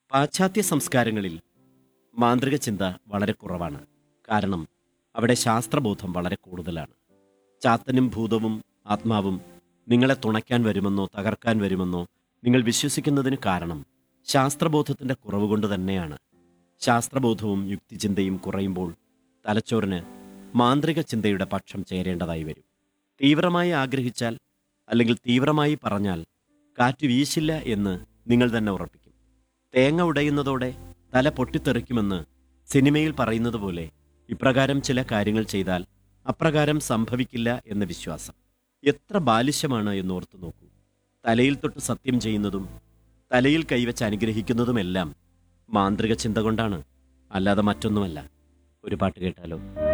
പാശ്ചാത്യ സംസ്കാരങ്ങളിൽ മാന്ത്രിക ചിന്ത വളരെ കുറവാണ് കാരണം അവിടെ ശാസ്ത്രബോധം വളരെ കൂടുതലാണ് ചാത്തനും ഭൂതവും ആത്മാവും നിങ്ങളെ തുണയ്ക്കാൻ വരുമെന്നോ തകർക്കാൻ വരുമെന്നോ നിങ്ങൾ വിശ്വസിക്കുന്നതിന് കാരണം ശാസ്ത്രബോധത്തിന്റെ കുറവ് കൊണ്ട് തന്നെയാണ് ശാസ്ത്രബോധവും യുക്തിചിന്തയും കുറയുമ്പോൾ തലച്ചോറിന് മാന്ത്രിക ചിന്തയുടെ പക്ഷം ചേരേണ്ടതായി വരും തീവ്രമായി ആഗ്രഹിച്ചാൽ അല്ലെങ്കിൽ തീവ്രമായി പറഞ്ഞാൽ കാറ്റ് വീശില്ല എന്ന് നിങ്ങൾ തന്നെ ഉറപ്പിക്കും തേങ്ങ ഉടയുന്നതോടെ തല പൊട്ടിത്തെറിക്കുമെന്ന് സിനിമയിൽ പറയുന്നത് പോലെ ഇപ്രകാരം ചില കാര്യങ്ങൾ ചെയ്താൽ അപ്രകാരം സംഭവിക്കില്ല എന്ന വിശ്വാസം എത്ര ബാലിശ്യമാണ് എന്ന് ഓർത്തു നോക്കൂ തലയിൽ തൊട്ട് സത്യം ചെയ്യുന്നതും തലയിൽ കൈവച്ച് അനുഗ്രഹിക്കുന്നതുമെല്ലാം മാന്ത്രിക ചിന്ത കൊണ്ടാണ് അല്ലാതെ മറ്റൊന്നുമല്ല ഒരു പാട്ട് കേട്ടാലോ